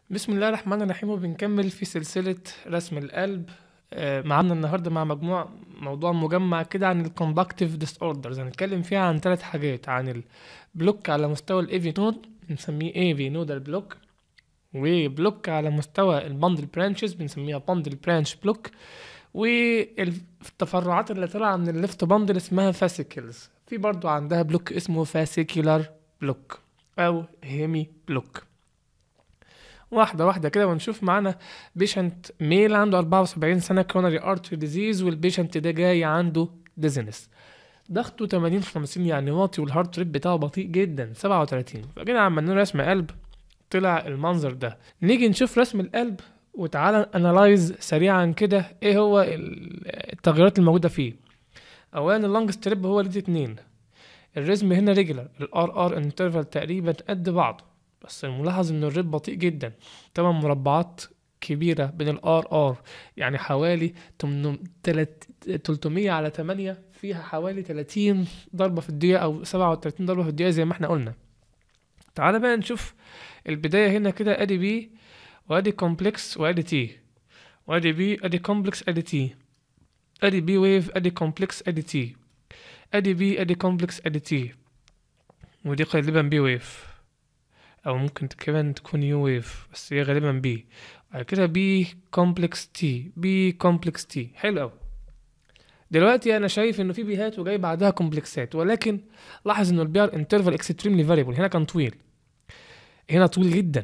بسم الله الرحمن الرحيم وبنكمل في سلسلة رسم القلب آه، معانا النهاردة مع مجموعة موضوع مجمع كده عن الكوندكتيف ديس اوردرز هنتكلم فيها عن ثلاث حاجات عن البلوك على مستوى الاي نود بنسميه اي في نودال بلوك وبلوك على مستوى البندل برانشز بنسميها بندل برانش بلوك والتفرعات اللي طالعة من الليفت بندل اسمها فاسيكلز في برضو عندها بلوك اسمه فاسيكولار بلوك او هيمي بلوك واحدة واحدة كده ونشوف معانا بيشنت ميل عنده 74 سنة كونري ارتري ديزيز والبيشنت ده جاي عنده ديزنس ضغطه 80 50 يعني واطي والهارت ريت بتاعه بطيء جدا 37 فجينا عملنا له رسم قلب طلع المنظر ده نيجي نشوف رسم القلب وتعالى انالايز سريعا كده ايه هو التغيرات الموجودة فيه اولا اللونج ستريب هو ليد اتنين الريزم هنا ريجولار الار ار انترفال تقريبا قد بعض بس الملاحظ ان الريت بطيء جدا تمن مربعات كبيرة بين الار ار يعني حوالي 300 على 8 فيها حوالي 30 ضربة في الدقيقة او 37 ضربة في الدقيقة زي ما احنا قلنا تعالى بقى نشوف البداية هنا كده ادي بي وادي كومبلكس وادي تي وادي بي ادي كومبلكس ادي تي ادي بي ويف ادي كومبلكس ادي تي ادي بي ادي كومبلكس ادي تي ودي غالبا بي ويف او ممكن كمان تكون يو ويف بس هي غالبا بي بعد كده بي كومبلكس تي بي كومبلكس تي حلو قوي دلوقتي انا شايف انه في بيهات وجاي بعدها كومبلكسات ولكن لاحظ انه البي ار انترفال اكستريملي فاريبل هنا كان طويل هنا طويل جدا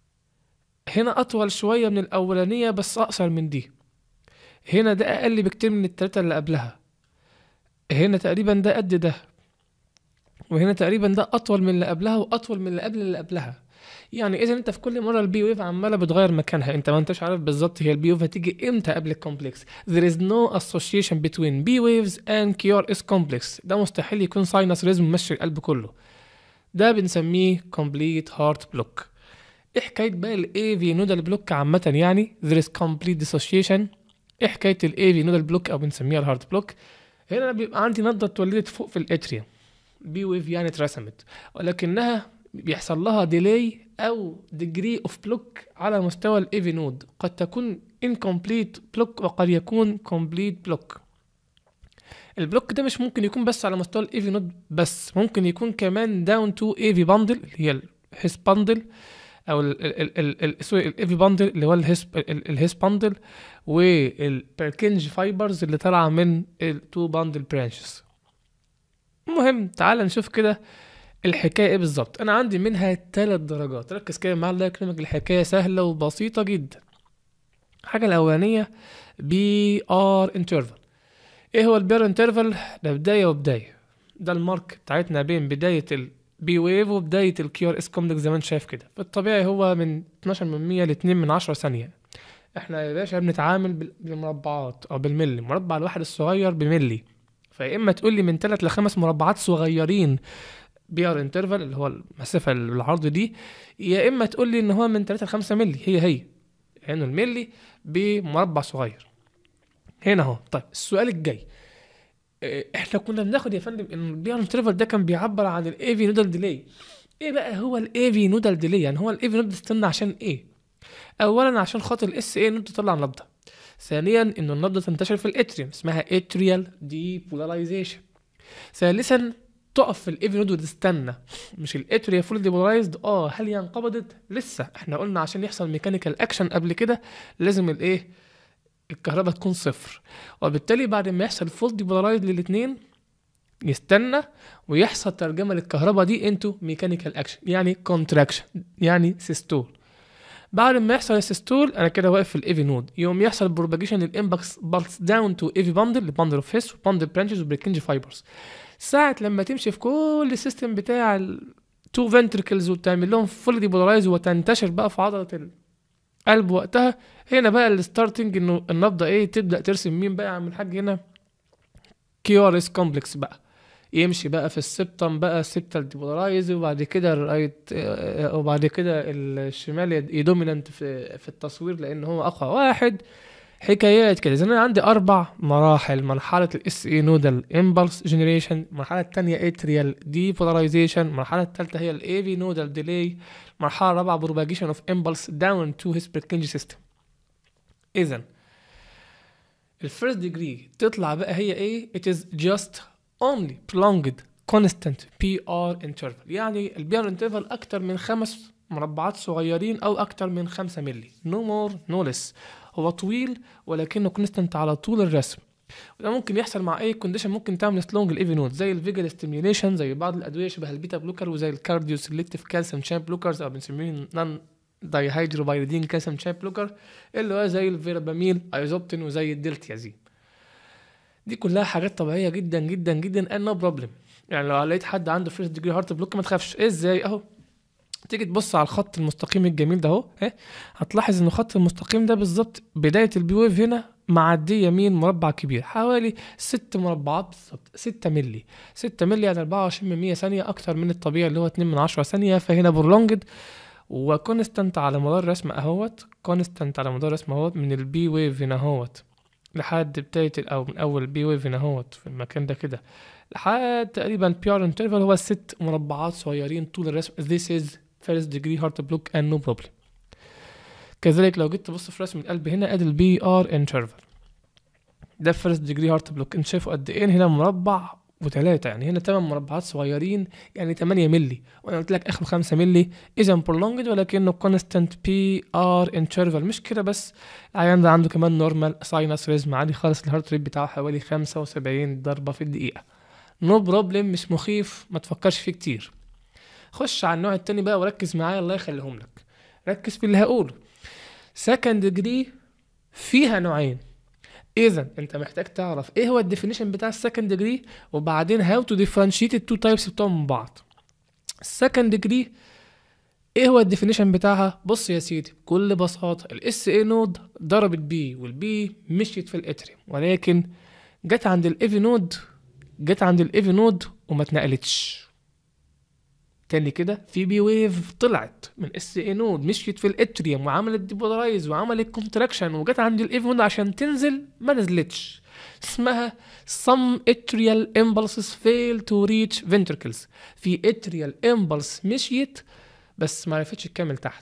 هنا اطول شويه من الاولانيه بس اقصر من دي هنا ده اقل بكتير من التلاته اللي قبلها هنا تقريبا ده قد ده وهنا تقريبا ده اطول من اللي قبلها واطول من اللي قبل اللي قبلها يعني اذا انت في كل مره البي ويف عماله بتغير مكانها انت ما انتش عارف بالظبط هي البي ويف هتيجي امتى قبل الكومبلكس there is no association between B waves and QRS complex ده مستحيل يكون ساينس ريزم ممشي القلب كله ده بنسميه complete heart block ايه حكايه بقى الاي في نودال بلوك عامه يعني there is complete dissociation ايه حكايه الاي في نودال بلوك او بنسميها الهارت بلوك هنا بيبقى عندي نبضه اتولدت فوق في الاتريوم بي ويف يعني اترسمت ولكنها بيحصل لها ديلي او ديجري اوف بلوك على مستوى الايفي نود قد تكون incomplete بلوك وقد يكون complete بلوك البلوك ده مش ممكن يكون بس على مستوى الايفي نود بس ممكن يكون كمان داون تو ايفي باندل اللي هي الهيس باندل او سوري الايفي باندل اللي هو الهيس الهيس باندل والبركنج فايبرز اللي طالعه من التو باندل برانشز المهم تعال نشوف كده الحكايه ايه بالظبط انا عندي منها ثلاث درجات ركز كده معايا الله يكرمك الحكايه سهله وبسيطه جدا الحاجه الاولانيه بي ار انترفال ايه هو البي ار انترفال ده بدايه وبدايه ده المارك بتاعتنا بين بدايه البي ويف وبدايه الكيو ار اس كومبلكس زي ما انت شايف كده في الطبيعي هو من 12 من 100 ل 2 من 10 ثانيه احنا يا باشا بنتعامل بالمربعات او بالملي المربع الواحد الصغير بملي فيا اما تقول لي من 3 ل 5 مربعات صغيرين بي ار انترفال اللي هو المسافه العرض دي يا اما تقول لي ان هو من 3 ل 5 ملي هي هي يعني الملي بمربع صغير هنا اهو طيب السؤال الجاي احنا كنا بناخد يا فندم ان البي ار انترفال ده كان بيعبر عن الاي في نودال ديلي ايه بقى هو الاي في نودال ديلي يعني هو الاي في نود استنى عشان ايه اولا عشان خاطر الاس اي نود تطلع نبضه ثانيا ان النبضه تنتشر في الاتريوم اسمها اتريال دي بولاريزيشن ثالثا تقف في الايفي نود وتستنى مش الاتريا فول ديبولايزد اه هل هي انقبضت لسه احنا قلنا عشان يحصل ميكانيكال اكشن قبل كده لازم الايه الكهرباء تكون صفر وبالتالي بعد ما يحصل فول ديبولايزد للاثنين يستنى ويحصل ترجمه للكهرباء دي انتو ميكانيكال اكشن يعني كونتراكشن يعني سيستول بعد ما يحصل السيستول انا كده واقف في الايفي نود يوم يحصل بروباجيشن للامباكس بالس داون تو ايفي باندل باندل اوف هيس وباندل برانشز وبريكنج فايبرز ساعة لما تمشي في كل السيستم بتاع التو فنتركلز وتعمل لهم فول ديبولارايز وتنتشر بقى في عضلة القلب وقتها هنا بقى الستارتنج انه النبضة ايه تبدأ ترسم مين بقى يا عم الحاج هنا كيو ار اس كومبلكس بقى يمشي بقى في السبتم بقى السبتال ديبولارايز وبعد كده الرايت وبعد كده الشمال يدومينانت في في التصوير لان هو اقوى واحد حكايات كده اذا انا عندي اربع مراحل مرحله الاس اي نودال امبلس جنريشن المرحله الثانيه اتريال ديبولاريزيشن المرحله الثالثه هي الاي في نودال ديلي المرحله الرابعه بروباجيشن اوف امبلس داون تو هيس بركنجي سيستم اذا الفيرست ديجري تطلع بقى هي ايه it is just only prolonged constant PR interval يعني البي ار interval اكتر من خمس مربعات صغيرين او اكتر من خمسة ملي no more no less هو طويل ولكنه كونستنت على طول الرسم وده ممكن يحصل مع اي كونديشن ممكن تعمل سلونج الايفي نود زي الفيجل ستيميوليشن زي بعض الادويه شبه البيتا بلوكر وزي الكارديو سيلكتيف كالسيوم شامب بلوكرز او بنسميه نون دايهيدروبايريدين كالسيوم شامب بلوكر اللي هو زي الفيرابامين ايزوبتين وزي الدلتيازين دي كلها حاجات طبيعيه جدا جدا جدا and no problem يعني لو لقيت حد عنده فيرست ديجري هارت بلوك ما تخافش ازاي اهو تيجي تبص على الخط المستقيم الجميل ده اهو ها هتلاحظ ان الخط المستقيم ده بالظبط بدايه البي ويف هنا معديه يمين مربع كبير حوالي ست مربعات بالظبط 6 مللي 6 مللي يعني 24 من 100 ثانيه اكتر من الطبيعي اللي هو 2 من 10 ثانيه فهنا برولونجد وكونستنت على مدار الرسم اهوت كونستنت على مدار الرسم اهوت من البي ويف هنا اهوت لحد بداية ال- أو من أول البي ويف هنا اهوت في المكان ده كده لحد تقريبا بي ار انترفال هو ست مربعات صغيرين طول الرسم this is first degree heart block and no problem كذلك لو جيت تبص في رسم القلب هنا ادي البي ار انترفال ده first degree heart block انت شايفه قد ايه هنا مربع وتلاتة يعني هنا تمن مربعات صغيرين يعني 8 مللي وانا قلت لك اخره 5 مللي اذا prolonged ولكنه constant بي ار interval مش كده بس العيان ده عنده كمان نورمال ساينس ريزم عادي خالص الهارت ريت بتاعه حوالي 75 ضربة في الدقيقة نو no بروبلم مش مخيف ما تفكرش فيه كتير خش على النوع التاني بقى وركز معايا الله يخليهم لك ركز في اللي هقوله سكند ديجري فيها نوعين اذا انت محتاج تعرف ايه هو الديفينيشن بتاع السكند ديجري وبعدين هاو تو ديفرنشيت التو تايبس بتوعهم من بعض السكند ديجري ايه هو الديفينيشن بتاعها بص يا سيدي بكل بساطه الاس اي نود ضربت بي والبي مشيت في الاتريوم ولكن جت عند الايفي نود جت عند الايفي نود وما اتنقلتش تاني كده في بي ويف طلعت من اس اي نود مشيت في الاتريوم وعملت ديبولارايز وعملت كونتراكشن وجت عند الايفي نود عشان تنزل ما نزلتش اسمها some atrial impulses fail to reach ventricles في atrial impulse مشيت بس ما عرفتش تكمل تحت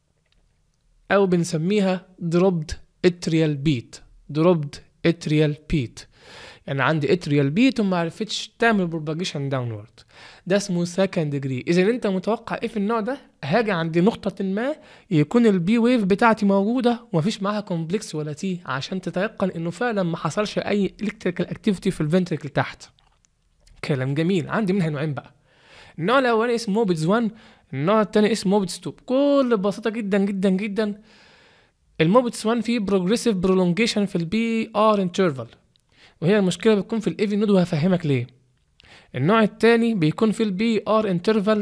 او بنسميها dropped atrial beat dropped atrial beat يعني عندي اتريال بيت وما عرفتش تعمل بروباجيشن داونورد ده اسمه سكند ديجري اذا انت متوقع ايه في النوع ده هاجي عند نقطة ما يكون البي ويف بتاعتي موجودة ومفيش معاها كومبلكس ولا تي عشان تتيقن انه فعلا ما حصلش اي الكتريكال اكتيفيتي في الفنتريكل تحت كلام جميل عندي منها نوعين بقى النوع الاولاني اسمه موبيدز 1 النوع الثاني اسمه موبيدز 2 بكل بساطة جدا جدا جدا الموبيدز 1 فيه بروجريسيف برولونجيشن في البي ار انترفال وهي المشكله بتكون في الايفي نود وهفهمك ليه النوع التاني بيكون في البي ار انترفال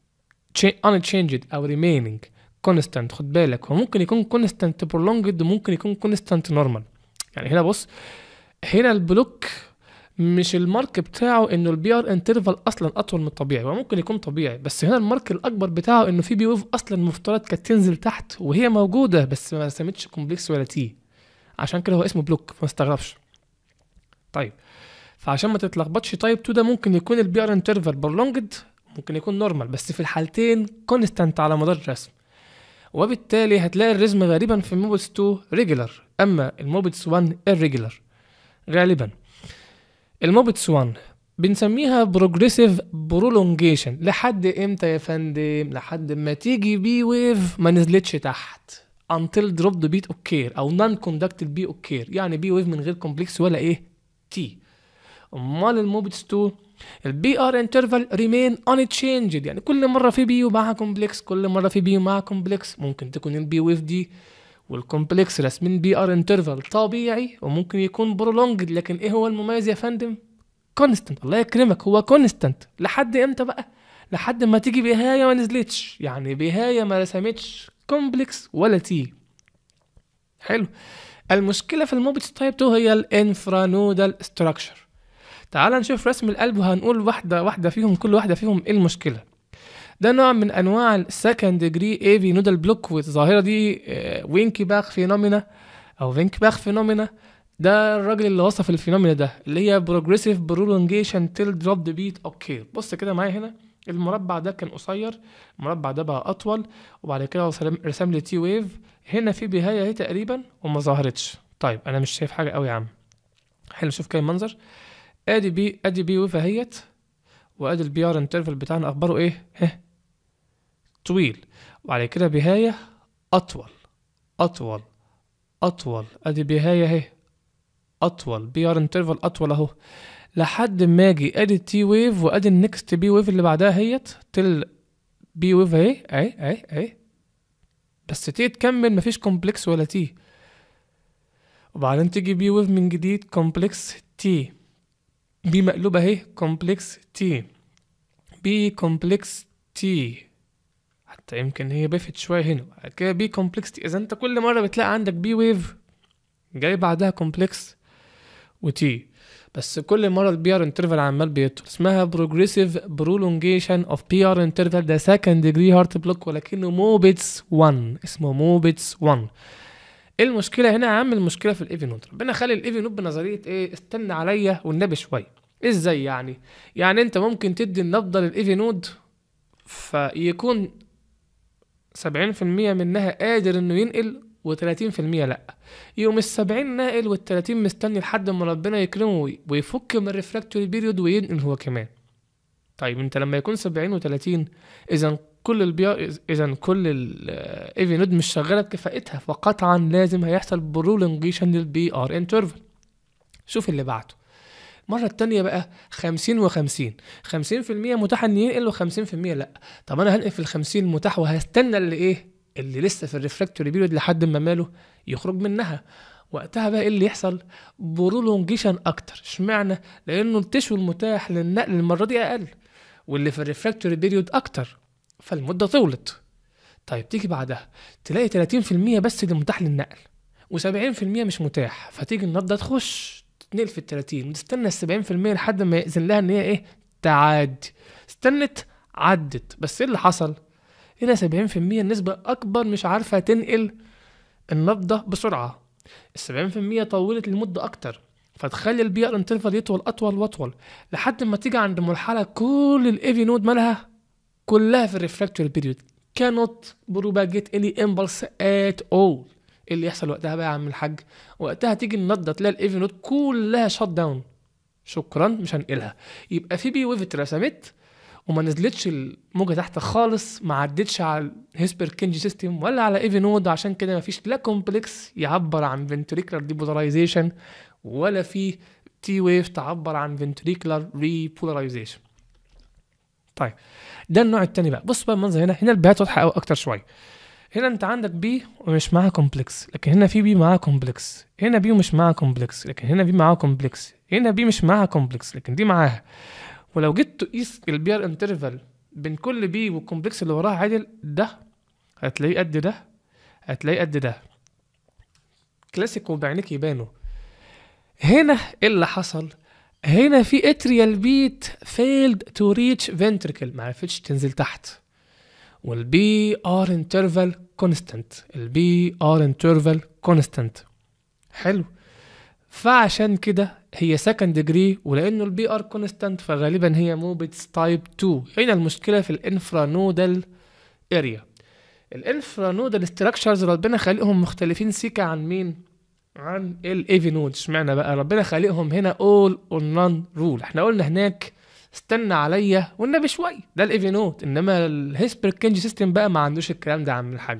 unchanged او remaining constant خد بالك هو ممكن يكون constant prolonged وممكن يكون constant normal يعني هنا بص هنا البلوك مش المارك بتاعه انه البي ار انترفال اصلا اطول من الطبيعي هو ممكن يكون طبيعي بس هنا المارك الاكبر بتاعه انه في بي ويف اصلا المفترض كانت تنزل تحت وهي موجوده بس ما رسمتش كومبلكس ولا تي عشان كده هو اسمه بلوك فما تستغربش طيب فعشان ما تتلخبطش تايب 2 ده ممكن يكون البي ار انترفال برولونجد ممكن يكون نورمال بس في الحالتين كونستانت على مدار الرسم وبالتالي هتلاقي الرزم غالبا في الموبلز 2 ريجولار اما الموبلز 1 irregular غالبا الموبلز 1 بنسميها بروجريسيف برولونجيشن لحد امتى يا فندم لحد ما تيجي بي ويف ما نزلتش تحت until dropped beat occur او non conducted بي occur يعني بي ويف من غير كومبلكس ولا ايه تي امال الموبتس 2 البي ار انترفال ريمين unchanged يعني كل مره في بي ومعها كومبلكس كل مره في بي ومعها كومبلكس ممكن تكون البي ويف دي والكومبلكس رسمين بي ار انترفال طبيعي وممكن يكون برولونجد لكن ايه هو المميز يا فندم كونستنت الله يكرمك هو كونستنت لحد امتى بقى لحد ما تيجي بهايه ما نزلتش يعني بهايه ما رسمتش كومبلكس ولا تي حلو المشكله في الموبتس تايب 2 هي الانفرانودال ستراكشر تعال نشوف رسم القلب وهنقول واحده واحده فيهم كل واحده فيهم ايه المشكله ده نوع من انواع السكند ديجري اي في نودال بلوك والظاهره دي وينكي باخ فينومينا او فينكباخ فينومينا ده الراجل اللي وصف الفينومينا ده اللي هي بروجريسيف برولونجيشن تيل دروب ذا بيت اوكي بص كده معايا هنا المربع ده كان قصير المربع ده بقى اطول وبعد كده رسم- رسم لي تي ويف هنا في بهايه اهي تقريبا وما ظهرتش طيب انا مش شايف حاجه قوي يا عم حلو شوف كده المنظر ادي بي ادي بي ويف اهيت وادي البي ار انترفال بتاعنا اخباره ايه ها طويل وبعد كده بهايه اطول اطول اطول ادي بهايه اهي اطول بي ار انترفال اطول اهو لحد ما اجي ادي التي ويف وادي النكست بي ويف اللي بعدها هيت تل بي ويف اهي اهي اهي اهي بس تيجي تكمل مفيش كومبلكس ولا تي وبعدين تيجي بي ويف من جديد كومبلكس تي بي مقلوبة اهي كومبلكس تي بي كومبلكس تي حتى يمكن هي بفت شوية هنا بعد كده بي كومبلكس تي اذا انت كل مرة بتلاقي عندك بي ويف جاي بعدها كومبلكس وتي بس كل مره البي ار انترفال عمال بيطول اسمها بروجريسيف برولونجيشن اوف بي ار انترفال ده سكند ديجري هارت بلوك ولكنه موبيتس 1 اسمه موبيتس 1 ايه المشكله هنا يا عم المشكله في الايفي نود ربنا خلي الايفي نود بنظريه ايه استنى عليا والنبي شويه ازاي يعني يعني انت ممكن تدي النبضه للايفي نود فيكون 70% منها قادر انه ينقل و30% لا يوم السبعين ناقل والتلاتين مستني لحد ما ربنا يكرمه وي- ويفك من الريفراكتوري بيريود وينقل هو كمان طيب انت لما يكون سبعين وتلاتين اذا كل البيا اذا كل الايفي نود مش شغاله بكفاءتها فقطعا لازم هيحصل برولونجيشن للبي ار انترفال شوف اللي بعده المرة التانية بقى خمسين وخمسين خمسين في المية متاح ان ينقل وخمسين في المية لأ طب أنا هنقل في الخمسين متاح وهستنى اللي إيه اللي لسه في الريفراكتوري بيريود لحد ما ماله يخرج منها وقتها بقى ايه اللي يحصل برولونجيشن اكتر اشمعنى لانه التشو المتاح للنقل المره دي اقل واللي في الريفراكتوري بيريود اكتر فالمده طولت طيب تيجي بعدها تلاقي 30% بس اللي متاح للنقل و70% مش متاح فتيجي النبضه تخش تتنقل في ال 30 وتستنى ال 70% لحد ما يأذن لها ان هي ايه تعدي استنت عدت بس ايه اللي حصل هنا 70% النسبة أكبر مش عارفة تنقل النبضة بسرعة السبعين في المية طولت المدة أكتر فتخلي البي ار انترفال يطول أطول وأطول لحد ما تيجي عند مرحلة كل الايفي نود مالها كلها في الريفراكتوري بيريود cannot propagate any impulse at all إيه اللي يحصل وقتها بقى يا عم الحاج وقتها تيجي النبضة تلاقي الايفي نود كلها شات داون شكرا مش هنقلها يبقى في بي ويف اترسمت وما نزلتش الموجة تحت خالص ما عدتش على الهيسبر كينجي سيستم ولا على ايفي نود عشان كده ما فيش لا كومبلكس يعبر عن فنتريكولار ديبولاريزيشن ولا في تي ويف تعبر عن فنتريكولار ريبولاريزيشن طيب ده النوع التاني بقى بص بقى المنظر هنا هنا البيات واضحه قوي اكتر شويه هنا انت عندك بي ومش معاها كومبلكس لكن هنا في بي معاها كومبلكس هنا بي ومش معاها كومبلكس لكن هنا بي معاها كومبلكس هنا بي مش معاها كومبلكس لكن دي معاها ولو جيت تقيس البي ار انترفال بين كل بي والكومبلكس اللي وراها عادل ده هتلاقيه قد ده هتلاقيه قد ده كلاسيك وبعينيك يبانوا هنا ايه اللي حصل هنا في اتريال بيت فيلد تو ريتش فنتركل ما عرفتش تنزل تحت والبي ار انترفال كونستانت البي ار انترفال كونستانت حلو فعشان كده هي سكند ديجري ولانه البي ار كونستانت فغالبا هي موبتس تايب 2 هنا المشكله في الانفرانودال اريا الانفرانودال ستراكشرز ربنا خالقهم مختلفين سيكا عن مين عن الايفي نود اشمعنى بقى ربنا خالقهم هنا اول اور نون رول احنا قلنا هناك استنى عليا والنبي شويه ده الايفي نود انما الهيسبر كينجي سيستم بقى ما عندوش الكلام ده يا عم الحاج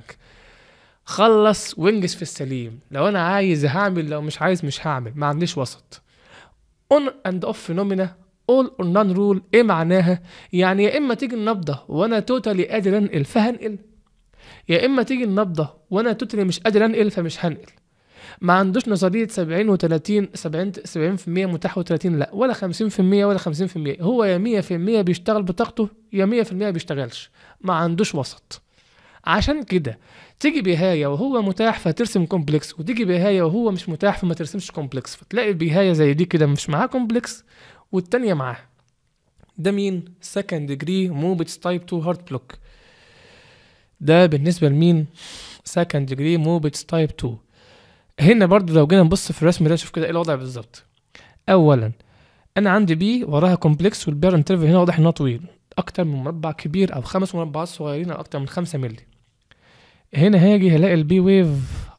خلص وانجز في السليم لو انا عايز هعمل لو مش عايز مش هعمل ما عنديش وسط اون اند اوف فينومينا اول اور نون رول ايه معناها يعني يا اما تيجي النبضه وانا توتالي قادر انقل فهنقل يا اما تيجي النبضه وانا توتالي مش قادر انقل فمش هنقل ما عندوش نظريه 70 و30 70 70% متاح و30 لا ولا 50% ولا 50% هو يا 100% بيشتغل بطاقته يا 100% بيشتغلش ما عندوش وسط عشان كده تيجي بهاية وهو متاح فترسم كومبلكس وتيجي بهاية وهو مش متاح فما ترسمش كومبلكس فتلاقي بهاية زي دي كده مش معاها كومبلكس والتانية معاها ده مين second degree موبتس تايب 2 هارت بلوك ده بالنسبة لمين second degree موبتس تايب 2 هنا برضو لو جينا نبص في الرسم ده نشوف كده ايه الوضع بالظبط اولا انا عندي بي وراها كومبلكس والبير انترفال هنا واضح ان هو طويل اكتر من مربع كبير او خمس مربعات صغيرين او اكتر من خمسة مللي هنا هاجي هلاقي البي ويف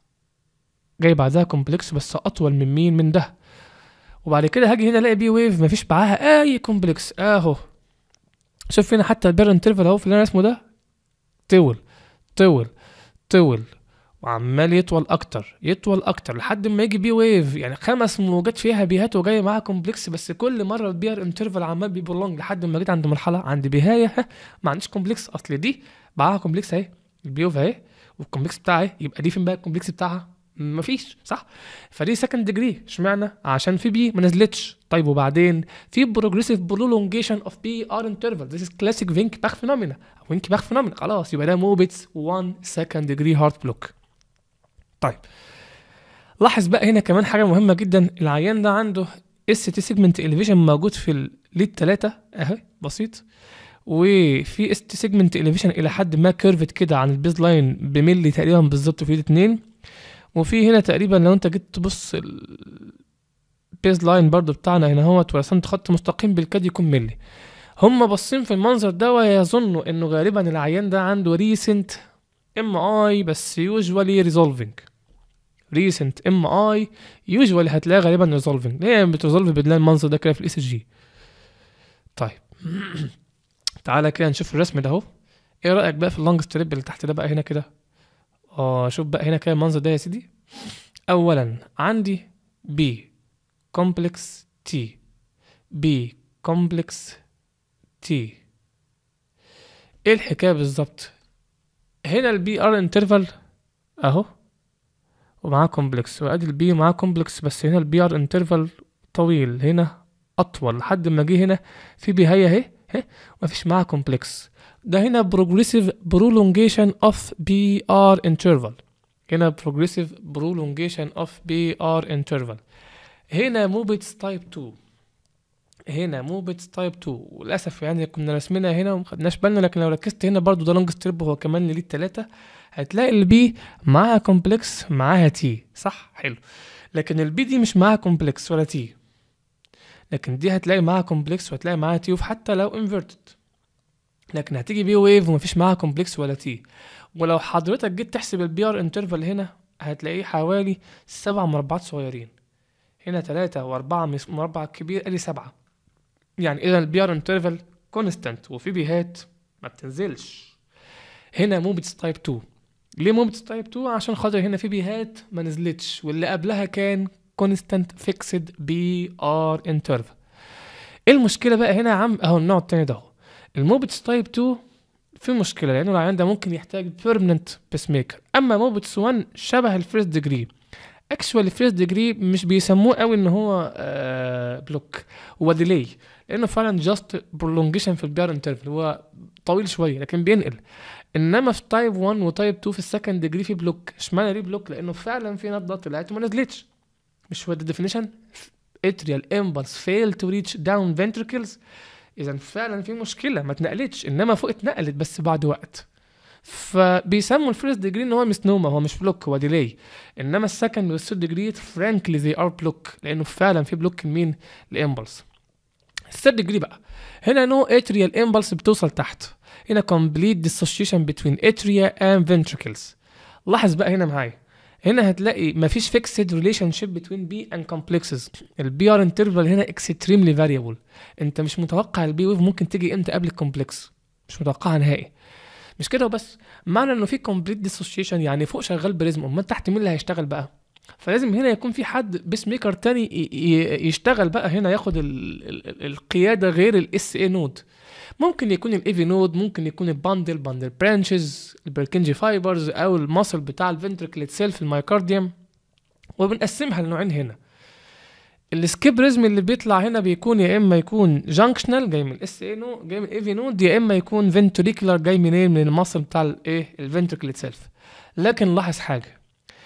جاي بعدها كومبلكس بس اطول من مين من ده وبعد كده هاجي هنا الاقي بي ويف مفيش معاها اي كومبلكس اهو شوف هنا حتى البير انترفال اهو في اللي انا اسمه ده طول طول طول وعمال يطول اكتر يطول اكتر لحد ما يجي بي ويف يعني خمس موجات فيها بيهات وجايه معاها كومبلكس بس كل مره البير انترفال عمال بيبرولونج لحد ما جيت عند مرحله عند بهايه ها ما عنديش كومبلكس اصل دي معاها كومبلكس اهي البي ويف اهي والكومبلكس بتاعها اهي يبقى دي فين بقى الكومبلكس بتاعها مفيش صح فدي سكند ديجري اشمعنى عشان في بي ما نزلتش طيب وبعدين في بروجريسيف برولونجيشن اوف بي ار انترفال ذيس از كلاسيك فينك باخ فينومينا وينك باخ فينومينا خلاص يبقى ده موبيتس 1 سكند ديجري هارت بلوك طيب لاحظ بقى هنا كمان حاجه مهمه جدا العيان ده عنده اس تي سيجمنت اليفيشن موجود في الليد 3 اهي بسيط وفي اس تي سيجمنت اليفيشن الى حد ما كيرفت كده عن البيز لاين بملي تقريبا بالظبط في ايد 2 وفي هنا تقريبا لو انت جيت تبص البيز لاين برضو بتاعنا هنا هو ورسمت خط مستقيم بالكاد يكون ملي هم باصين في المنظر ده ويظنوا انه غالبا العيان ده عنده ريسنت ام اي بس يوجوالي ريزولفنج ريسنت ام اي يوجوالي هتلاقيها غالبا ريزولفنج هي بتريزولف بتلاقي المنظر ده كده في الاس جي طيب تعالى كده نشوف الرسم ده اهو ايه رايك بقى في اللونج ستريب اللي تحت ده بقى هنا كده اه شوف بقى هنا كده المنظر ده يا سيدي اولا عندي بي كومبلكس تي بي كومبلكس تي ايه الحكايه بالظبط هنا البي ار انترفال اهو ومعاه كومبلكس وادي البي معاه كومبلكس بس هنا البي ار انترفال طويل هنا اطول لحد ما جه هنا في بي هي اهي اهي مفيش معاها كومبلكس ده هنا progressive prolongation of BR interval هنا progressive prolongation of BR interval هنا موبيتس تايب 2 هنا موبيتس تايب 2 وللاسف يعني كنا رسمنا هنا ومخدناش بالنا لكن لو ركزت هنا برضو ده لونج ستريب هو كمان لليد 3 هتلاقي البي معاها كومبلكس معاها تي صح حلو لكن البي دي مش معاها كومبلكس ولا تي لكن دي هتلاقي معاها كومبلكس وهتلاقي معاها تي وحتى لو انفيرتد لكن هتيجي بي ويف ومفيش معاها كومبلكس ولا تي ولو حضرتك جيت تحسب البي ار انترفال هنا هتلاقيه حوالي سبع مربعات صغيرين هنا تلاتة وأربعة مس- مربع كبير ادي سبعة يعني إذا البي ار انترفال كونستانت وفي بيهات ما بتنزلش هنا موبتس تايب 2 ليه موبتس تايب 2 عشان خاطر هنا في بيهات ما نزلتش واللي قبلها كان كونستانت فيكسد بي ار انترفال ايه المشكله بقى هنا يا عم اهو النوع التاني ده اهو الموبتس تايب 2 في مشكله لانه العيان ده ممكن يحتاج بيرمننت بيس ميكر اما موبتس 1 شبه الفيرست ديجري اكشوال الفيرست ديجري مش بيسموه قوي ان هو آه بلوك هو ديلي لانه فعلا جاست برولونجيشن في البيار انترفل هو طويل شويه لكن بينقل انما في تايب 1 وتايب 2 في السكند ديجري في بلوك اشمعنى ليه بلوك لانه فعلا في نبضه طلعت وما نزلتش مش هو الديفينيشن atrial impulse fail to reach down ventricles اذا فعلا في مشكله ما اتنقلتش انما فوق اتنقلت بس بعد وقت فبيسموا الفيرست ديجري ان هو مسنوما هو مش بلوك هو ديلي انما السكند والثيرد ديجري فرانكلي زي ار بلوك لانه فعلا في بلوك مين الامبلس الثيرد ديجري بقى هنا نو اتريال امبلس بتوصل تحت هنا complete dissociation between atria and ventricles لاحظ بقى هنا معايا هنا هتلاقي مفيش fixed relationship between B and complexes البي ار انترفال هنا extremely variable انت مش متوقع البي ويف ممكن تيجي امتى قبل الكومبلكس مش متوقعها نهائي مش كده وبس معنى انه في كومبليت ديسوشيشن يعني فوق شغال بريزم امال تحت مين اللي هيشتغل بقى فلازم هنا يكون في حد بيس ميكر تاني ي- ي- يشتغل بقى هنا ياخد ال ال القياده غير الاس اي نود ممكن يكون الايفي نود ممكن يكون الباندل باندل برانشز البركنجي فايبرز او الماسل بتاع الفنتركل اتسيلف المايكارديوم وبنقسمها لنوعين هنا السكيب ريزم اللي بيطلع هنا بيكون يا اما يكون جانكشنال جاي من الاس اي نو جاي من الايفي نود يا اما يكون فنتريكولار جاي منين من الماسل بتاع الايه الفنتركل اتسيلف لكن لاحظ حاجه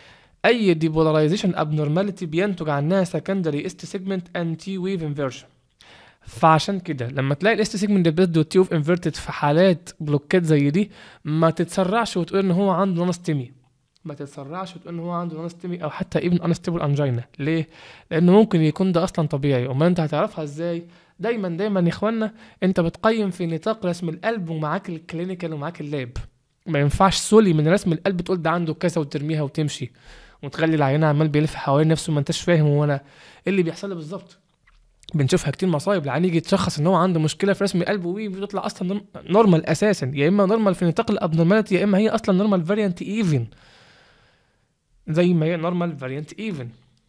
اي ديبولاريزيشن ابنورماليتي بينتج عنها سكندري است سيجمنت اند تي ويف انفيرجن فعشان كده لما تلاقي الاست سيجمنت ديبريد والتي ويف انفيرتد في حالات بلوكات زي دي ما تتسرعش وتقول ان هو عنده نونستيمي ما تتسرعش وتقول ان هو عنده نون او حتى ايفن انستيبل انجينا ليه لانه ممكن يكون ده اصلا طبيعي امال انت هتعرفها ازاي دايما دايما يا اخوانا انت بتقيم في نطاق رسم القلب ومعاك الكلينيكال ومعاك اللاب ما ينفعش سولي من رسم القلب تقول ده عنده كذا وترميها وتمشي وتخلي العيان عمال بيلف حوالين نفسه ما انتش فاهم هو انا ايه اللي بيحصل له بالظبط بنشوفها كتير مصايب العيان يجي يتشخص ان هو عنده مشكله في رسم القلب وي بتطلع اصلا نورمال اساسا يا اما نورمال في نطاق الابنورماليتي يا اما هي اصلا نورمال فاريانت ايفن زي ما هي نورمال فاريانت ايفن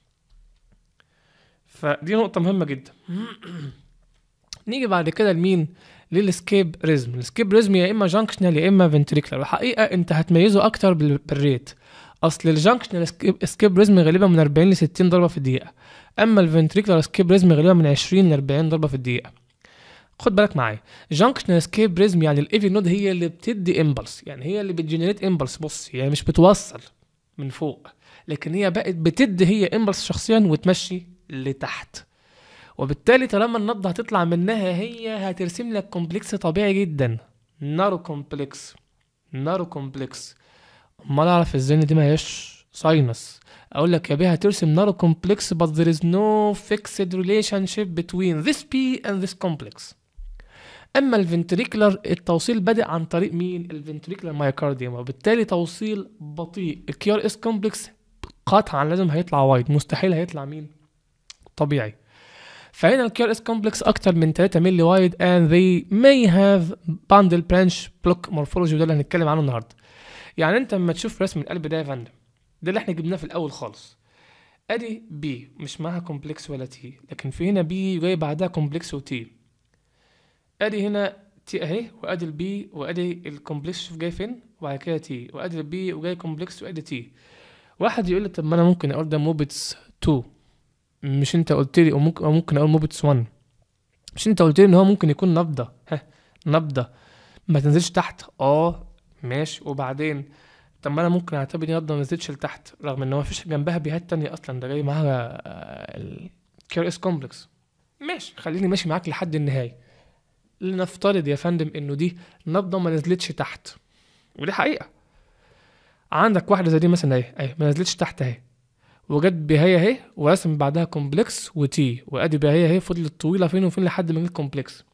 فدي نقطه مهمه جدا نيجي بعد كده لمين للسكيب ريزم السكيب ريزم يا اما جانكشنال يا اما فنتريكلر الحقيقه انت هتميزه اكتر بال- بالريت اصل الجانكشنال سكيب ريزم غالبا من 40 ل 60 ضربه في الدقيقه اما الفنتريكلر سكيب ريزم غالبا من 20 ل 40 ضربه في الدقيقه خد بالك معايا جانكشنال سكيب ريزم يعني الايفي نود هي اللي بتدي امبلس يعني هي اللي بتجنريت امبلس بص هي يعني مش بتوصل من فوق لكن هي بقت بتدي هي امبلس شخصيا وتمشي لتحت وبالتالي طالما النبضة هتطلع منها هي هترسم لك كومبلكس طبيعي جدا نارو كومبلكس نارو كومبلكس امال اعرف ازاي ان دي ما هياش ساينس اقول لك يا بيه هترسم نارو كومبلكس but there is no fixed relationship between this P and this complex اما الفنتريكلر التوصيل بادئ عن طريق مين الفنتريكلر مايوكارديوم وبالتالي توصيل بطيء الكيو ار اس كومبلكس قطعا لازم هيطلع وايد مستحيل هيطلع مين طبيعي فهنا الكيو ار اس كومبلكس اكتر من 3 مللي وايد and they may have bundle branch block morphology وده اللي هنتكلم عنه النهارده يعني انت لما تشوف رسم القلب ده يا فندم ده اللي احنا جبناه في الاول خالص ادي بي مش معاها كومبلكس ولا تي لكن في هنا بي جاي بعدها كومبلكس وتي ادي هنا تي اهي وادي البي وادي الكومبلكس شوف جاي فين وبعد كده تي وادي البي وجاي كومبلكس وادي تي واحد يقول لي طب ما انا ممكن اقول ده موبتس 2 مش انت قلت لي وممكن أو ممكن اقول موبتس 1 مش انت قلت لي ان هو ممكن يكون نبضه ها نبضه ما تنزلش تحت اه ماشي وبعدين طب ما انا ممكن اعتبر دي نبضه ما نزلتش لتحت رغم ان هو مفيش جنبها بيهات تانية اصلا ده جاي معاها الكير اس كومبلكس ماشي خليني ماشي معاك لحد النهايه لنفترض يا فندم انه دي نبضه ما نزلتش تحت ودي حقيقه عندك واحده زي دي مثلا اهي اهي ما نزلتش تحت اهي وجت بهي اهي ورسم بعدها كومبلكس وتي وادي بهي اهي فضلت طويله فين وفين لحد ما جت كومبلكس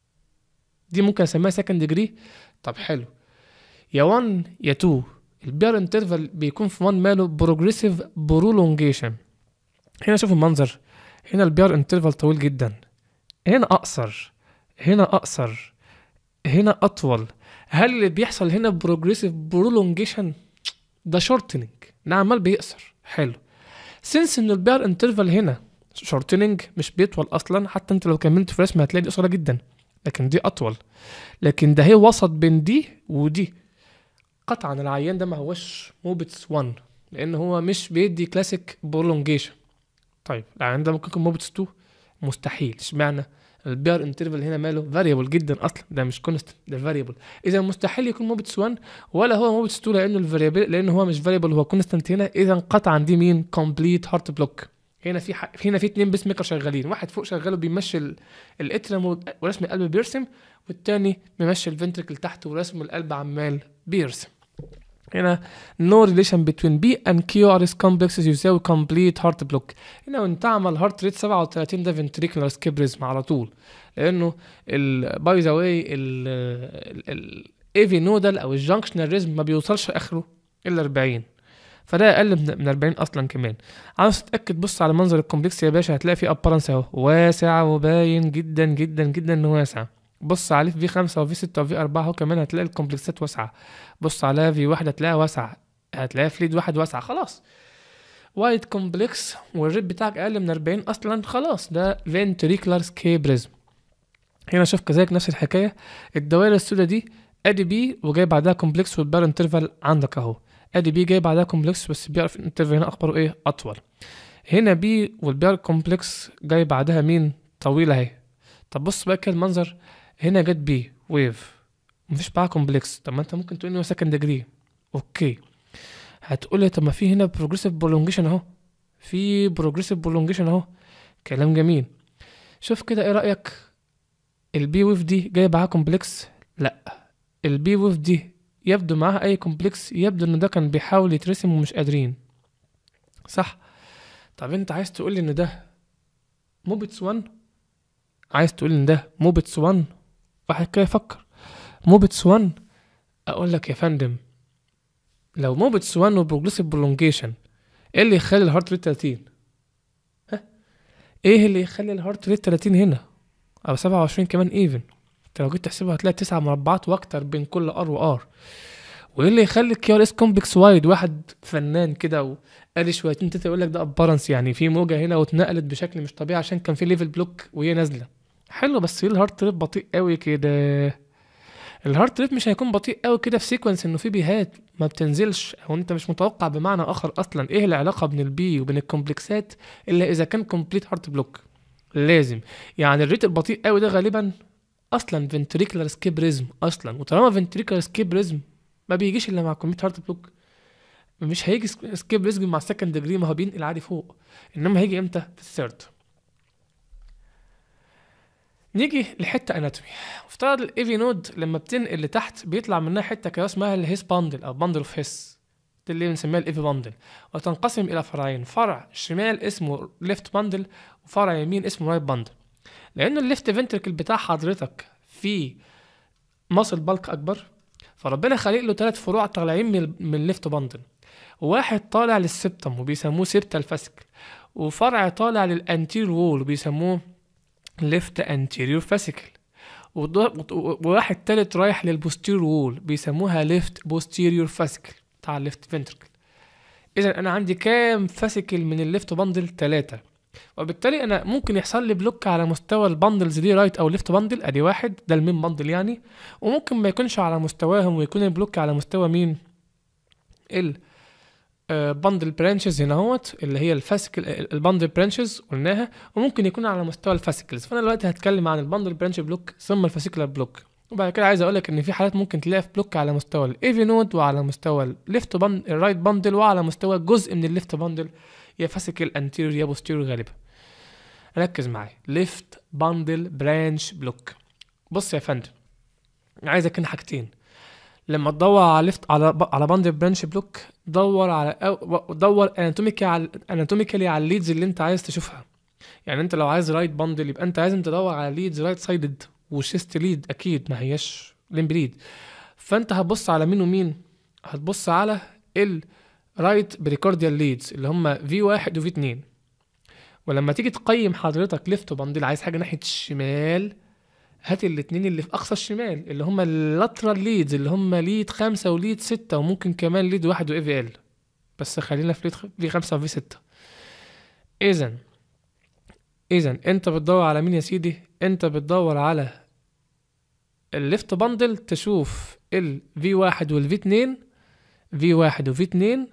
دي ممكن اسميها سكند ديجري طب حلو يا 1 يا 2 البير انترفال بيكون في 1 ماله بروجريسيف برولونجيشن هنا شوف المنظر هنا البير انترفال طويل جدا هنا اقصر هنا اقصر هنا اطول هل اللي بيحصل هنا بروجريسيف برولونجيشن ده شورتنج ده عمال بيقصر حلو سنس ان البير انترفال هنا شورتنج مش بيطول اصلا حتى انت لو كملت في رسمه هتلاقي دي قصيره جدا لكن دي اطول لكن ده هي وسط بين دي ودي قطعا العيان ده ما هوش موبتس 1 لان هو مش بيدي كلاسيك برولونجيشن طيب العيان ده ممكن يكون موبتس 2 مستحيل اشمعنى البير انترفال هنا ماله فاريبل جدا اصلا ده مش كونستنت ده فاريبل اذا مستحيل يكون موبتس 1 ولا هو موبتس 2 لانه الفاريبل لان هو مش فاريبل هو كونستنت هنا اذا قطعا دي مين كومبليت هارت بلوك هنا في ح... هنا في اتنين بيس ميكر شغالين واحد فوق شغال وبيمشي ال- الاترم و- ورسم القلب بيرسم والتاني ممشي الفنتركل تحت ورسم القلب عمال بيرسم هنا no relation between B and QRS complexes يساوي complete heart block هنا وانت عمل هارت ريت 37 ده ventricular skibrism على طول لانه باي ذا واي الايفي نودال او الجنكشنال ريزم ما بيوصلش اخره الا 40 فده اقل من من 40 اصلا كمان عاوز تتاكد بص على منظر الكومبلكس يا باشا هتلاقي فيه ابرنس اهو واسع وباين جدا جدا جدا انه واسع بص عليه في 5 وفي 6 وفي 4 اهو كمان هتلاقي الكومبلكسات واسعه بص عليها في واحد هتلاقيها واسعه هتلاقيها فليد واحد واسعه خلاص وايد كومبلكس والريت بتاعك اقل من 40 اصلا خلاص ده فنتريكولار سكيبريزم هنا شوف كذلك نفس الحكايه الدوائر السوداء دي ادي بي وجاي بعدها كومبلكس والبار انترفال عندك اهو ادي بي جاي بعدها كومبلكس بس بيعرف الانترفال هنا اخباره ايه اطول هنا بي والبيار كومبلكس جاي بعدها مين طويله اهي طب بص بقى كده المنظر هنا جت بي ويف مفيش معاها كومبلكس طب ما انت ممكن تقول ان هو سكند ديجري اوكي هتقول لي طب ما في هنا بروجريسيف برولونجيشن اهو في بروجريسيف برولونجيشن اهو كلام جميل شوف كده ايه رايك البي ويف دي جايه معاها كومبلكس لا البي ويف دي يبدو معاها اي كومبلكس يبدو ان ده كان بيحاول يترسم ومش قادرين صح طب انت عايز تقول لي ان ده موبتس 1 عايز تقول ان ده موبتس 1 واحد كده يفكر موبتس 1 اقول لك يا فندم لو موبتس 1 وبروجريسيف برولونجيشن ايه اللي يخلي الهارت ريت 30 ها ايه اللي يخلي الهارت ريت 30 هنا او 27 كمان ايفن انت لو جيت تحسبها هتلاقي تسع مربعات واكتر بين كل ار وار وايه اللي يخلي الكيو ار اس كومبلكس وايد واحد فنان كده وقال شويتين تلاته يقول لك ده ابارنس يعني في موجه هنا واتنقلت بشكل مش طبيعي عشان كان في ليفل بلوك وهي نازله حلو بس ايه الهارت ريت بطيء قوي كده الهارت ريت مش هيكون بطيء قوي كده في سيكونس انه في بيهات ما بتنزلش او انت مش متوقع بمعنى اخر اصلا ايه العلاقه بين البي وبين الكومبلكسات الا اذا كان كومبليت هارت بلوك لازم يعني الريت البطيء قوي ده غالبا اصلا فنتريكولار سكيبريزم اصلا وطالما فنتريكولار سكيبريزم ما بيجيش الا مع كومبليت هارت بلوك مش هيجي سكيبريزم مع السكند ديجري ما هو بينقل عادي فوق انما هيجي امتى في الثيرد نيجي لحته اناتومي افترض الايفي نود لما بتنقل لتحت بيطلع منها حته كده اسمها الهيس باندل او باندل اوف هيس دي اللي بنسميها الايفي باندل وتنقسم الى فرعين فرع شمال اسمه ليفت باندل وفرع يمين اسمه رايت باندل لان الليفت فنتركل بتاع حضرتك فيه ماسل بالك اكبر فربنا خالق له ثلاث فروع طالعين من من الليفت باندل واحد طالع للسبتم وبيسموه سيبتال فاسيكل وفرع طالع للانتير وول وبيسموه ليفت انتيريور فاسيكل وواحد تالت رايح للبوستير وول بيسموها ليفت بوستيريور فاسيكل بتاع الليفت فنتركل اذا انا عندي كام فاسيكل من الليفت باندل تلاتة وبالتالي انا ممكن يحصل لي بلوك على مستوى الباندلز دي رايت او ليفت باندل ادي واحد ده المين باندل يعني وممكن ما يكونش على مستواهم ويكون البلوك على مستوى مين ال باندل برانشز هنا اهوت اللي هي الفاسيكل الباندل برانشز قلناها وممكن يكون على مستوى الفاسيكلز فانا دلوقتي هتكلم عن الباندل برانش بلوك ثم الفاسيكولار بلوك وبعد كده عايز اقول لك ان في حالات ممكن تلاقي في بلوك على مستوى الايفي نود وعلى مستوى الليفت باند الرايت باندل وعلى مستوى جزء من الليفت باندل يا فاسيكل انتيريور يا بوستيريور غالبا ركز معايا ليفت باندل برانش بلوك بص يا فندم عايزك هنا حاجتين لما تدور على ليفت على على باندل برانش بلوك دور على أو دور اناتوميكالي على اناتوميكالي على الليدز اللي انت عايز تشوفها يعني انت لو عايز رايت باندل يبقى انت لازم تدور على ليدز رايت سايدد وشيست ليد اكيد ما هياش ليمب ليد فانت هتبص على مين ومين هتبص على الرايت بريكارديال ليدز اللي هم في واحد وفي اتنين ولما تيجي تقيم حضرتك ليفت باندل عايز حاجه ناحيه الشمال هات الاتنين اللي في اقصى الشمال اللي هم اللاترال ليدز اللي هم ليد خمسة وليد ستة وممكن كمان ليد واحد واي في ال بس خلينا في ليد خ- في خمسة وفي ستة اذا اذا انت بتدور على مين يا سيدي انت بتدور على الليفت باندل تشوف ال في واحد والفي اتنين في واحد وفي اتنين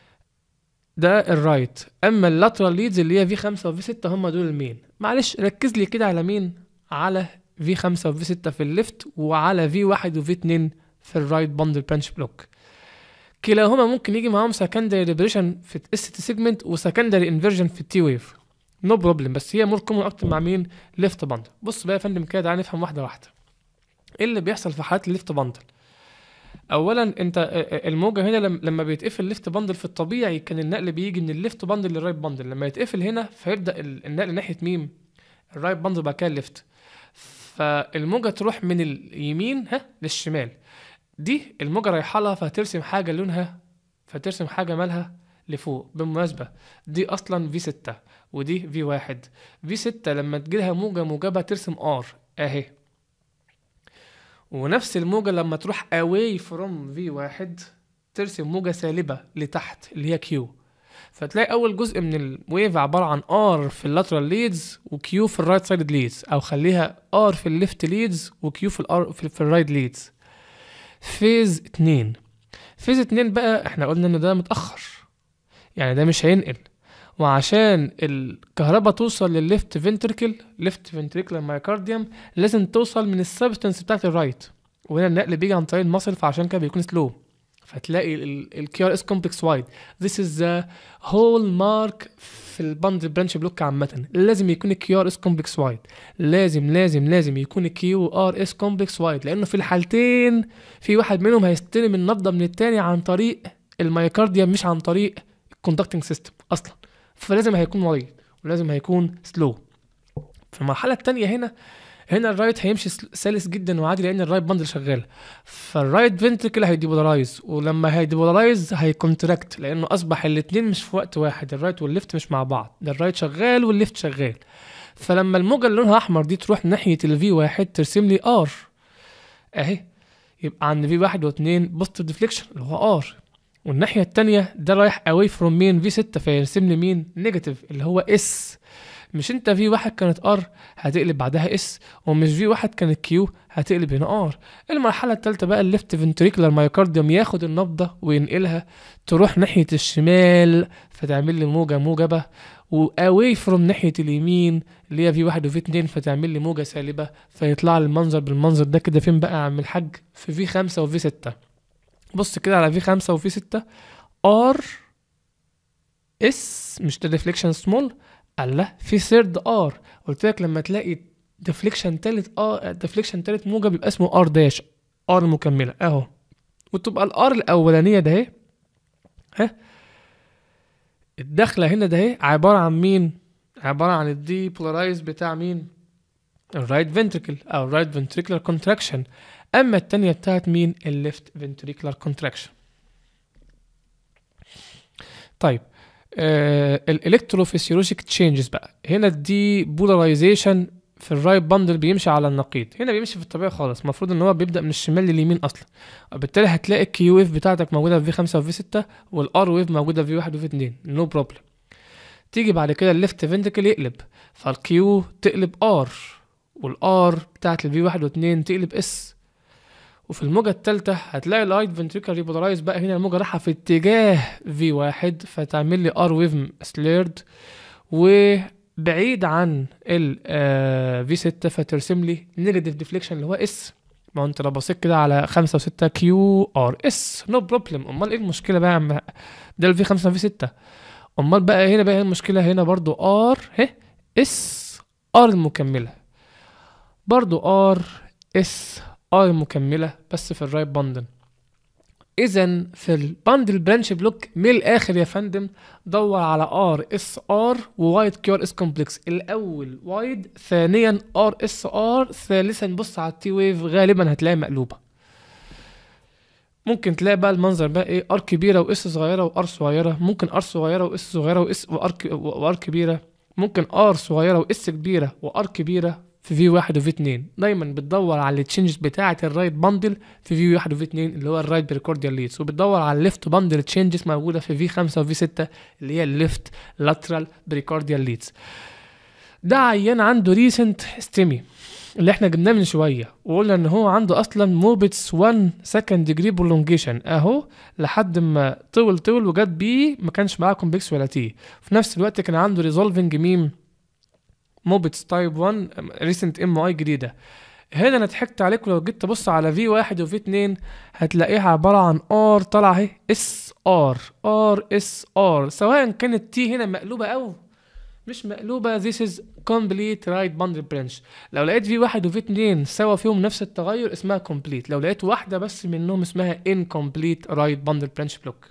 ده الرايت اما اللاترال ليدز اللي هي في خمسة وفي ستة هم دول المين معلش ركز لي كده على مين على في خمسة وفي ستة في الليفت وعلى في واحد وفي اتنين في الرايت باندل بانش بلوك كلاهما ممكن يجي معاهم سكندري ليبريشن في الاس تي سيجمنت وسكندري انفيرجن في التي ويف نو no بروبلم بس هي مور كومن اكتر مع مين ليفت باندل بص بقى يا فندم كده تعالى نفهم واحده واحده ايه اللي بيحصل في حالات الليفت باندل اولا انت الموجه هنا لم- لما بيتقفل الليفت باندل في الطبيعي كان النقل بيجي من الليفت باندل للرايت باندل لما يتقفل هنا فيبدا ال- النقل ناحيه مين الرايت باندل بعد كده الليفت فالموجه تروح من اليمين ها للشمال دي الموجه رايحه لها فهترسم حاجه لونها فترسم حاجه مالها لفوق بالمناسبه دي اصلا في 6 ودي في 1 في 6 لما تجيلها موجه موجبه ترسم ار اهي ونفس الموجة لما تروح away from V1 ترسم موجة سالبة لتحت اللي هي Q فتلاقي أول جزء من الويف عبارة عن R في اللاترال ليدز و Q في الرايت سايد ليدز أو خليها R في الليفت ليدز و Q في الار في, في الرايت ليدز فيز اتنين فيز اتنين بقى احنا قلنا ان ده متأخر يعني ده مش هينقل وعشان الكهرباء توصل للليفت فنتركل ليفت فنتريكولار مايكارديوم لازم توصل من السبستنس بتاعت الرايت وهنا النقل بيجي عن طريق المصل فعشان كده بيكون سلو فتلاقي الكي ار اس كومبلكس وايد this is the hallmark في الباندل برانش بلوك عامة لازم يكون الكي ار اس كومبلكس وايد لازم لازم لازم يكون الكيو ار اس كومبلكس وايد لانه في الحالتين في واحد منهم هيستلم النبضة من التاني عن طريق الميوكارديوم مش عن طريق الكوندكتنج سيستم اصلا فلازم هيكون مريض ولازم هيكون سلو في المرحلة التانية هنا هنا الرايت هيمشي سل- سلس جدا وعادي لان الرايت باندل شغال فالرايت فنتركل هيديبولارايز ولما هيديبولارايز هيكونتراكت لانه اصبح الاتنين مش في وقت واحد الرايت والليفت مش مع بعض ده الرايت شغال والليفت شغال فلما الموجة اللي لونها احمر دي تروح ناحية الفي واحد ترسم لي ار اهي يبقى عند في واحد واتنين بوست ديفليكشن اللي هو ار والناحية التانية ده رايح اواي فروم مين في ستة فيرسم لي مين نيجاتيف اللي هو اس مش انت في واحد كانت ار هتقلب بعدها اس ومش في واحد كانت كيو هتقلب هنا ار المرحلة التالتة بقى الليفت فنتريكولار مايوكارديوم ياخد النبضة وينقلها تروح ناحية الشمال فتعمل لي موجة موجبة واواي فروم ناحية اليمين اللي هي في واحد وفي اتنين فتعمل لي موجة سالبة فيطلع لي المنظر بالمنظر ده كده فين بقى يا عم الحاج في في خمسة وفي ستة بص كده على في خمسة وفي ستة ار اس مش ده ديفليكشن سمول الله في ثيرد ار قلت لك لما تلاقي ديفليكشن تالت اه ديفليكشن تالت موجب يبقى اسمه ار داش ار مكمله اهو وتبقى الار الاولانيه ده اهي ها الدخله هنا ده اهي عباره عن مين عباره عن الدي بولارايز بتاع مين الرايت فنتريكل او الرايت فنتريكولار كونتراكشن اما التانية بتاعت مين الليفت فنتريكولار كونتراكشن طيب آه الالكتروفيسيولوجيك تشينجز بقى هنا الدي بولاريزيشن في الرايت باندل بيمشي على النقيض هنا بيمشي في الطبيعي خالص المفروض ان هو بيبدا من الشمال لليمين اصلا وبالتالي هتلاقي الكيو ويف بتاعتك موجوده في في 5 وفي 6 والار ويف موجوده في 1 وفي 2 نو بروبلم تيجي بعد كده الليفت فنتكل يقلب فالكيو تقلب ار والار بتاعت الفي 1 و2 تقلب اس وفي الموجة التالتة هتلاقي الرايت فنتريكال ريبولارايز بقى هنا الموجة رايحة في اتجاه في واحد فتعمل لي ار ويف سليرد وبعيد عن ال في 6 فترسم لي نيجاتيف ديفليكشن اللي هو اس ما هو انت لو بصيت كده على 5 و6 كيو ار اس نو بروبلم امال ايه المشكلة بقى يا عم ده الفي 5 في 6 امال بقى هنا بقى المشكلة هنا برضو ار ه اس ار المكملة برضو ار اس ار مكملة بس في الرايت باندل اذا في الباندل برانش بلوك من الاخر يا فندم دور على ار اس ار ووايد كيو ار اس كومبلكس الاول وايد ثانيا ار اس ار ثالثا بص على التي ويف غالبا هتلاقي مقلوبه ممكن تلاقي بقى المنظر بقى ايه ار كبيره واس صغيره وار صغيره ممكن ار صغيره واس صغيره واس وار ك- وار كبيره ممكن ار صغيره واس كبيره وار كبيره في في واحد وفي اتنين دايما بتدور على التشينجز بتاعه الرايت باندل في في واحد وفي اتنين اللي هو الرايت بريكورديال ليدز وبتدور على الليفت باندل تشينجز موجوده في في خمسة وفي ستة اللي هي الليفت لاترال بريكورديال ليدز ده عيان عنده ريسنت ستيمي اللي احنا جبناه من شويه وقلنا ان هو عنده اصلا موبتس 1 سكند ديجري برولونجيشن اهو لحد ما طول طول وجت بيه ما كانش معاه كومبلكس ولا تي في نفس الوقت كان عنده ريزولفنج ميم موبتس تايب 1 ريسنت ام اي جديده هنا انا ضحكت عليك لو جيت تبص على في واحد وفي اتنين هتلاقيها عبارة عن ار طالعة اهي اس ار ار اس ار سواء كانت تي هنا مقلوبة او مش مقلوبة this is complete right bundle branch لو لقيت في واحد وفي اتنين سوا فيهم نفس التغير اسمها complete لو لقيت واحدة بس منهم اسمها incomplete right bundle branch block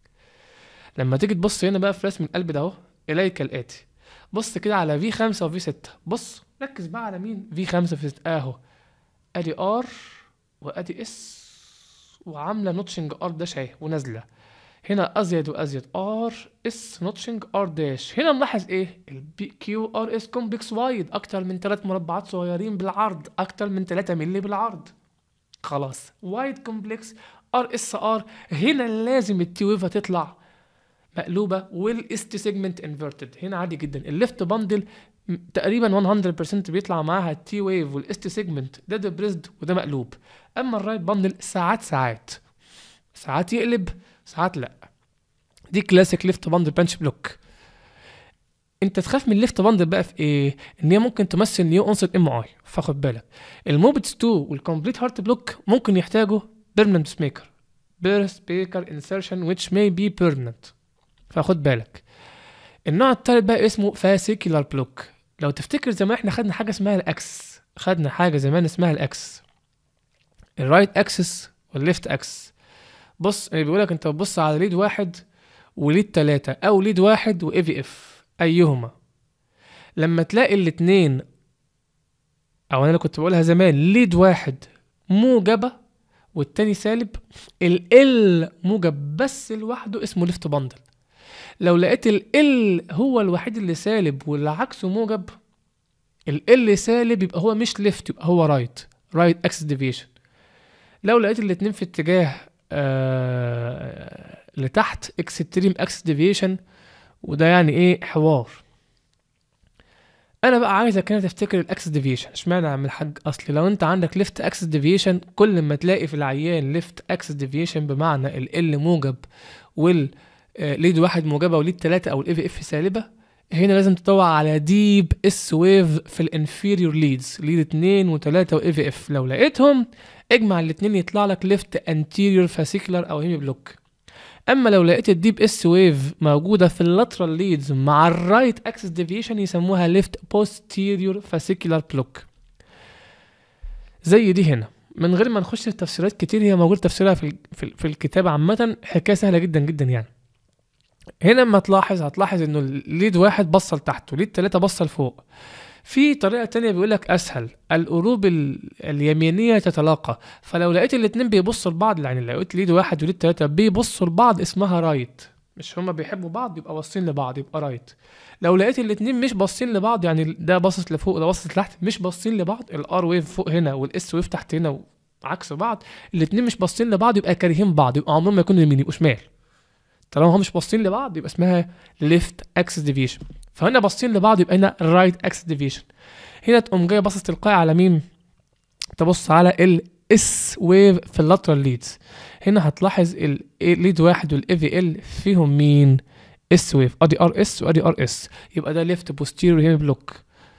لما تيجي تبص هنا بقى في رسم القلب ده اهو اليك الاتي بص كده على في خمسة وفي ستة بص ركز بقى على مين في خمسة في ستة اهو ادي ار وادي اس وعامله نوتشنج ار داش اهي ونازله هنا ازيد وازيد ار اس نوتشنج ار داش هنا نلاحظ ايه البي كيو ار اس كومبلكس وايد اكتر من ثلاث مربعات صغيرين بالعرض اكتر من 3 مللي بالعرض خلاص وايد كومبلكس ار اس ار هنا لازم التي ويف هتطلع مقلوبه والاست سيجمنت انفرتد هنا عادي جدا الليفت باندل م- تقريبا 100% بيطلع معاها التي ويف والاست سيجمنت ده ديبريسد وده مقلوب اما الرايت باندل ساعات ساعات ساعات يقلب ساعات لا دي كلاسيك ليفت باندل بنش بلوك انت تخاف من الليفت باندل بقى في ايه ان هي ممكن تمثل نيو اونست ام اي فخد بالك الموبتس 2 والكومبليت هارت بلوك ممكن يحتاجوا بيرمننت ميكر birth baker insertion which may be permanent فخد بالك النوع التالت بقى اسمه fascicular block لو تفتكر زمان احنا خدنا حاجه اسمها الاكس خدنا حاجه زمان اسمها الاكس الرايت اكسس والليفت اكسس بص اللي بيقولك انت بتبص على ليد واحد وليد تلاتة او ليد واحد واي في اف ايهما لما تلاقي الاتنين او انا اللي كنت بقولها زمان ليد واحد موجبة والتاني سالب ال ال موجب بس لوحده اسمه ليفت باندل لو لقيت ال ال هو الوحيد اللي سالب واللي عكسه موجب ال ال سالب يبقى هو مش ليفت يبقى هو رايت رايت اكسس ديفيشن لو لقيت الاتنين في اتجاه آه لتحت اكستريم اكسس ديفيشن وده يعني ايه حوار انا بقى عايزك هنا تفتكر الاكسس ديفيشن اشمعنى يا عم الحاج اصل لو انت عندك ليفت اكسس ديفيشن كل ما تلاقي في العيان ليفت اكسس ديفيشن بمعنى ال ال موجب وال ليد واحد موجبه وليد تلاتة او الاي في اف سالبه هنا لازم تدور على ديب اس ويف في الانفيريور ليدز ليد اتنين وتلاتة واي في اف لو لقيتهم اجمع الاتنين يطلع لك ليفت انتيريور فاسيكولار او هيمي بلوك اما لو لقيت الديب اس ويف موجوده في اللاترال ليدز مع الرايت اكسس ديفيشن يسموها ليفت بوستيريور فاسيكولار بلوك زي دي هنا من غير ما نخش في تفسيرات كتير هي موجوده تفسيرها في في, في الكتاب عامه حكايه سهله جدا جدا يعني هنا لما تلاحظ هتلاحظ انه الليد واحد بصل تحت وليد تلاتة بصل فوق في طريقة تانية بيقولك أسهل القلوب اليمينية تتلاقى فلو لقيت الاتنين بيبصوا لبعض يعني لو لقيت ليد واحد وليد تلاتة بيبصوا لبعض اسمها رايت مش هما بيحبوا بعض يبقى باصين لبعض يبقى رايت لو لقيت الاتنين مش باصين لبعض يعني ده باصص لفوق وده باصص لتحت مش باصين لبعض الار ويف فوق هنا والاس ويف تحت هنا عكس بعض الاتنين مش باصين لبعض يبقى كارهين بعض يبقى عمرهم ما يكونوا يمين يبقوا شمال طالما هم مش باصين لبعض يبقى اسمها ليفت اكسس ديفيشن فهنا باصين لبعض يبقى هنا رايت اكسس ديفيشن هنا تقوم جاي باصص تلقائي على مين تبص على الاس ويف في اللاترال ليدز هنا هتلاحظ الليد واحد والاي في ال فيهم مين اس ويف ادي ار اس وادي ار اس يبقى ده ليفت بوستيريور هيمي بلوك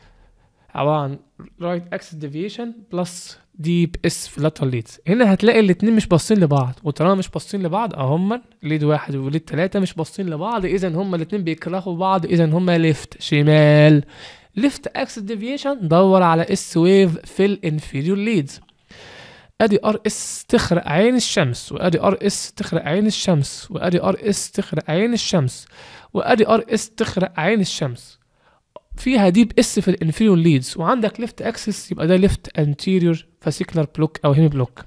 عباره عن رايت اكسس ديفيشن بلس ديب اس في lateral ليدز هنا هتلاقي الاتنين مش باصين لبعض وطالما مش باصين لبعض هما ليد واحد وليد تلاتة مش باصين لبعض اذا هما الاتنين بيكرهوا بعض اذا هما ليفت شمال ليفت اكسس ديفيشن دور على اس ويف في الانفيريور ليدز ادي ار اس تخرق عين الشمس وادي ار اس تخرق عين الشمس وادي ار اس تخرق عين الشمس وادي ار اس تخرق عين الشمس فيها ديب اس في الانفيريور ليدز وعندك ليفت اكسس يبقى ده ليفت انتيريور فاسيكولار بلوك او هيمي بلوك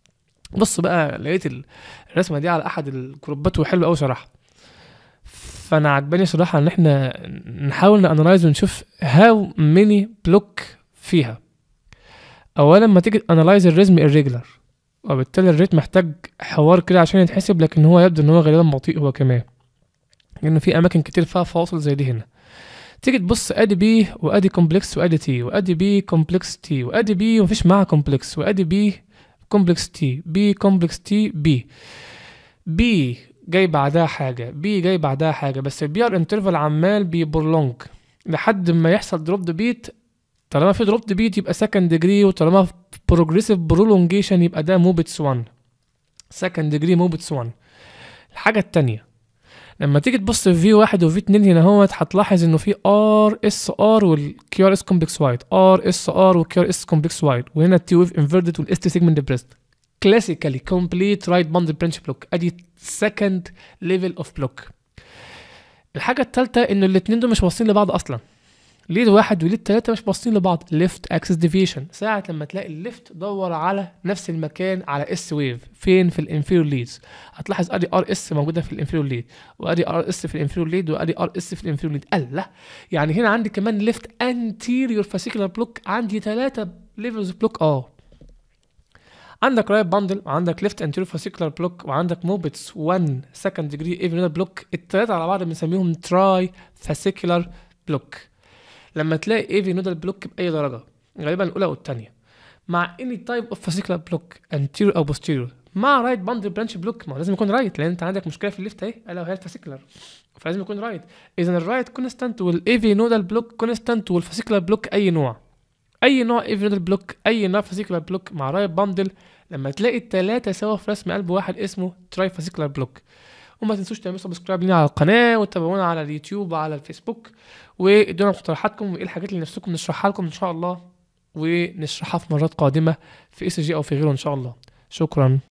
بص بقى لقيت الرسمه دي على احد الجروبات وحلوه قوي صراحه فانا عجباني صراحه ان احنا نحاول نانلايز ونشوف هاو ماني بلوك فيها اولا لما تيجي انالايز الريزم irregular وبالتالي الريت محتاج حوار كده عشان يتحسب لكن هو يبدو ان هو غالبا بطيء هو كمان لان في اماكن كتير فيها فواصل زي دي هنا تيجي تبص ادي بي وادي كومبلكس وادي تي وادي بي كومبلكس تي وادي بي ومفيش معاها كومبلكس وادي بي كومبلكس تي بي كومبلكس تي بي بي جاي بعدها حاجة بي جاي بعدها حاجة بس البي ار انترفال عمال بيبرلونج لحد ما يحصل دروب بيت طالما في دروب بيت يبقى سكند ديجري وطالما بروجريسيف برولونجيشن يبقى ده موبتس 1 سكند ديجري موبتس 1 الحاجة التانية لما تيجي تبص في في واحد وفي اتنين هنا اهوت هتلاحظ انه في ار اس ار والكيو ار اس كومبلكس وايد ار اس ار والكيو ار اس كومبلكس وايد وهنا التي ويف انفيرتد والاس تي سيجمنت ديبريست كلاسيكالي كومبليت رايت باند برانش بلوك ادي سكند ليفل اوف بلوك الحاجه الثالثه انه الاثنين دول مش واصلين لبعض اصلا ليد واحد وليد تلاتة مش باصين لبعض ليفت اكسس ديفيشن ساعة لما تلاقي الليفت دور على نفس المكان على اس ويف فين في الانفيريور ليدز هتلاحظ ادي ار اس موجودة في الانفيريور ليد وادي ار اس في الانفيريور ليد وادي ار اس في الانفيريور ليد الله يعني هنا عندي كمان ليفت انتيريور فاسيكولار بلوك عندي ثلاثة ليفلز بلوك اه عندك رايت باندل وعندك ليفت انتيريور فاسيكولار بلوك وعندك موبتس 1 سكند ديجري ايفن بلوك الثلاثة على بعض بنسميهم تراي فاسيكولار بلوك لما تلاقي ايفي نودال بلوك باي درجه غالبا الاولى او الثانيه مع اني تايب اوف فاسيكولار بلوك انتيريور او بوستيريور مع رايت باندل برانش بلوك ما هو لازم يكون رايت لان انت عندك مشكله في الليفت اهي الا وهي الفاسيكولار فلازم يكون رايت اذا الرايت كونستانت والايفي نودال بلوك كونستانت والفاسيكولار بلوك اي نوع اي نوع ايفن بلوك اي نوع فاسيكولار بلوك مع رايت باندل لما تلاقي التلاتة سوا في رسم قلب واحد اسمه تراي فاسيكولار بلوك وما تنسوش تعملوا سبسكرايب لنا على القناه وتتابعونا على اليوتيوب وعلى الفيسبوك وادونا مقترحاتكم وايه الحاجات اللي نفسكم نشرحها لكم ان شاء الله ونشرحها في مرات قادمه في اس جي او في غيره ان شاء الله شكرا